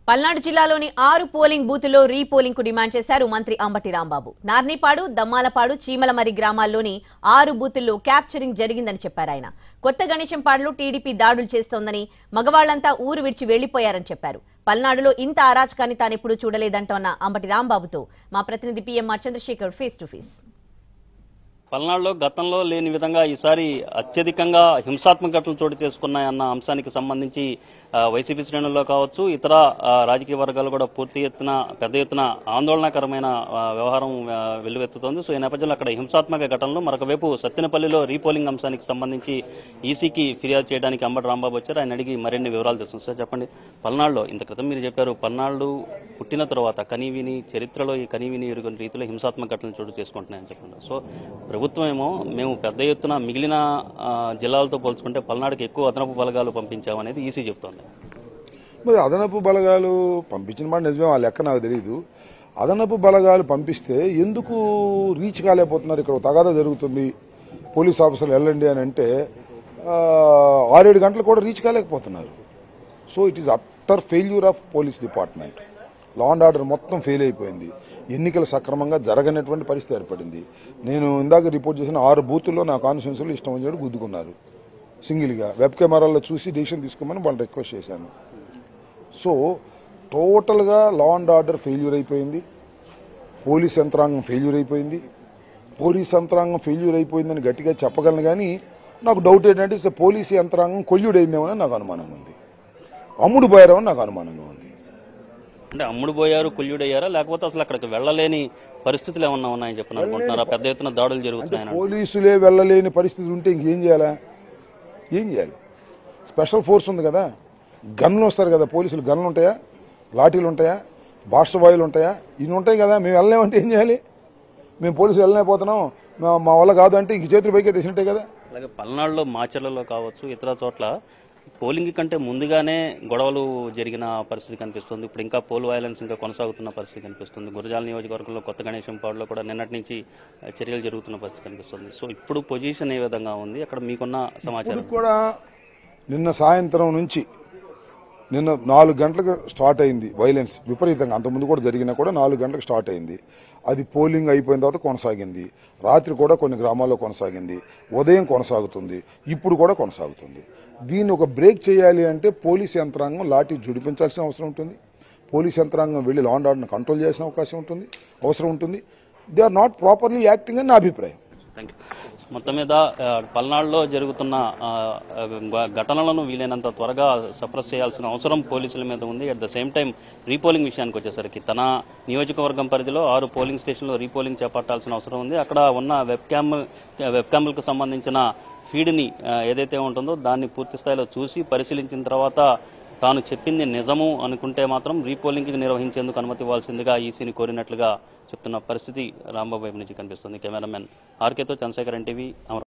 పల్నాడు జిల్లాలోని ఆరు పోలింగ్ బూతుల్లో రీపోలింగ్ కు డిమాండ్ చేశారు మంత్రి అంబటి రాంబాబు నార్నిపాడు దమ్మాలపాడు చీమలమరి గ్రామాల్లోని ఆరు బూతుల్లో క్యాప్చరింగ్ జరిగిందని చెప్పారు ఆయన కొత్త గణేశంపాడులో టీడీపీ దాడులు చేస్తోందని మగవాళ్లంతా ఊరు విడిచి వెళ్లిపోయారని చెప్పారు పల్నాడులో ఇంత అరాచకాన్ని తానెప్పుడూ చూడలేదంటోన్న అంబటి రాంబాబుతో మా ప్రతినిధి PMR Chandrasekhar face to face పల్నాడులో గతంలో లేని విధంగా ఈసారి అత్యధికంగా హింసాత్మక ఘటనలు చోటు చేసుకున్నాయన్న అంశానికి సంబంధించి ఆ, వైసీపీ శ్రేణుల్లో కావచ్చు ఇతర ఆ, రాజకీయ వర్గాలు కూడా పూర్తి ఎత్తున పెద్ద ఎత్తున ఆందోళనకరమైన ఆ, వ్యవహారం ఆ, వెల్లువెత్తుతోంది సో ఈ నేపథ్యంలో అక్కడ హింసాత్మక ఘటనలు మరొక వైపు సత్తెనపల్లిలో రీపోలింగ్ అంశానికి సంబంధించి ఈసీకి ఫిర్యాదు చేయడానికి అంబటి రాంబాబు వచ్చారు ఆయన అడిగి మరిన్ని వివరాలు తెలుస్తుంది సార్ చెప్పండి పల్నాడులో ఇంత క్రితం మీరు చెప్పారు పల్నాడు పుట్టిన తర్వాత కనీవిని చరిత్రలో ఈ కనీవిని ఎరుగని రీతిలో హింసాత్మక ఘటనలు చోటు చేసుకుంటున్నాయని చెప్పండి సో ప్రభుత్వం ఏమో మేము పెద్ద ఎత్తున మిగిలిన ఆ, జిల్లాలతో పోల్చుకుంటే పల్నాడుకి ఎక్కువ అదనపు బలగాలు పంపించామనేది ఈసీ చెప్తోంది మరి అదనపు బలగాలు పంపించిన మాట నిజమే ఆ లెక్క నాకు తెలియదు అదనపు బలగాలు పంపిస్తే ఎందుకు రీచ్ కాలేకపోతున్నారు ఇక్కడ ఒక తగాదా జరుగుతుంది పోలీస్ ఆఫీసర్లు వెళ్ళండి అని అంటే ఆ, ఆరేడు గంటలు కూడా రీచ్ కాలేకపోతున్నారు so it is utter failure of police department law and order మొత్తం ఫెయిల్ అయిపోయింది ఎన్నికలు సక్రమంగా జరగనటువంటి పరిస్థితి ఏర్పడింది నేను ఇందాక రిపోర్ట్ చేసిన ఆరు బూతుల్లో నా కాన్స్టిట్యూన్సీలో ఇష్టం వచ్చినట్టు గుద్దుకున్నారు సింగిల్గా వెబ్ కెమెరాల్లో చూసి డిసిషన్ తీసుకోమని వాళ్ళు రిక్వెస్ట్ చేశాను సో టోటల్గా లా అండ్ ఆర్డర్ ఫెయిల్యూర్ అయిపోయింది పోలీస్ యంత్రాంగం ఫెయిల్యూర్ అయిపోయింది పోలీస్ యంత్రాంగం ఫెయిల్యూర్ అయిపోయిందని గట్టిగా చెప్పగలను కానీ నాకు డౌట్ ఏంటంటే ఇస పోలీస్ యంత్రాంగం కొల్లుడైందేమో అని నాకు అనుమానంగా ఉంది అమ్ముడు పోయారేమో నాకు అనుమానంగా ఉంది అంటే అమ్ముడు పోయారు కుల్యుడయ్యారా లేకపోతే అసలు అక్కడికి వెళ్ళలేని పరిస్థితులు ఏమన్నా ఉన్నాయని చెప్పని అనుకుంటున్నారా పెద్ద ఎత్తున దాడులు జరుగుతున్నాయని పోలీసులే వెళ్ళలేని పరిస్థితి ఉంటే ఇంకేం చేయాలా ఏం చేయాలి స్పెషల్ ఫోర్స్ ఉంది కదా గన్లు వస్తారు కదా పోలీసులు గన్లు ఉంటాయా లాఠీలు ఉంటాయా బాష్పవాయులు ఉంటాయా ఇవి ఉంటాయి కదా మేము వెళ్ళలేమంటే ఏం చేయాలి మేము పోలీసులు వెళ్ళలేకపోతున్నాం మా- మా వల్ల కాదు అంటే ఇంక చేతులు పైకే తెచ్చినట్టే కదా అలాగే పల్నాడులో మాచర్లలో కావచ్చు ఇతర చోట్ల పోలింగ్ కంటే ముందుగానే గొడవలు జరిగిన పరిస్థితి కనిపిస్తుంది ఇప్పుడు ఇంకా పోల్ వైలెన్స్ ఇంకా కొనసాగుతున్న పరిస్థితి కనిపిస్తుంది గురజాల నియోజకవర్గంలో కొత్త గణేశంపాడులో కూడా నిన్నటి నుంచి ఆ, చర్యలు జరుగుతున్న పరిస్థితి కనిపిస్తుంది సో ఇప్పుడు పొజిషన్ ఏ విధంగా ఉంది అక్కడ మీకున్న సమాచారం ఇప్పుడు కూడా నిన్న సాయంత్రం నుంచి నిన్న నాలుగు గంటలకు స్టార్ట్ అయింది వైలెన్స్ విపరీతంగా అంతకుముందు కూడా జరిగినా కూడా నాలుగు గంటలకు స్టార్ట్ అయింది అది పోలింగ్ అయిపోయిన తర్వాత కొనసాగింది రాత్రి కూడా కొన్ని గ్రామాల్లో కొనసాగింది ఉదయం కొనసాగుతుంది ఇప్పుడు కూడా కొనసాగుతుంది దీన్ని ఒక బ్రేక్ చేయాలి అంటే పోలీస్ యంత్రాంగం లాఠీ జుడిపించాల్సిన అవసరం ఉంటుంది పోలీస్ యంత్రాంగం వెళ్ళి లా అండ్ ఆర్డర్ని కంట్రోల్ చేయాల్సిన అవకాశం ఉంటుంది అవసరం ఉంటుంది they are not properly acting అని నా అభిప్రాయం థ్యాంక్ యూ మొత్తం మీద ఆ, పల్నాడులో జరుగుతున్న ఆ, ఆ, గ- ఘటనలను వీలైనంత త్వరగా సప్రెస్ చేయాల్సిన అవసరం పోలీసుల మీద ఉంది at the same time repolling విషయానికి వచ్చేసరికి తన నియోజకవర్గం పరిధిలో ఆరు పోలింగ్ స్టేషన్లో రీపోలింగ్ చేపట్టాల్సిన అవసరం ఉంది అక్కడ ఉన్న వెబ్ క్యామ్ వెబ్ క్యామ్లకు సంబంధించిన ఫీడ్ని ఆ, ఏదైతే ఉంటుందో దాన్ని పూర్తి స్థాయిలో చూసి పరిశీలించిన తర్వాత తాను చెప్పింది నిజము అనుకుంటే మాత్రం రీపోలింగ్ నిర్వహించేందుకు అనుమతి ఇవ్వాల్సిందిగా ఈసీని కోరినట్లుగా చెప్తున్న పరిస్థితి రాంబాబు వైపు నుంచి కనిపిస్తుంది కెమెరామెన్ ఆర్కేతో చంద్రశేఖర్ ఎన్టీవీ అమరావతి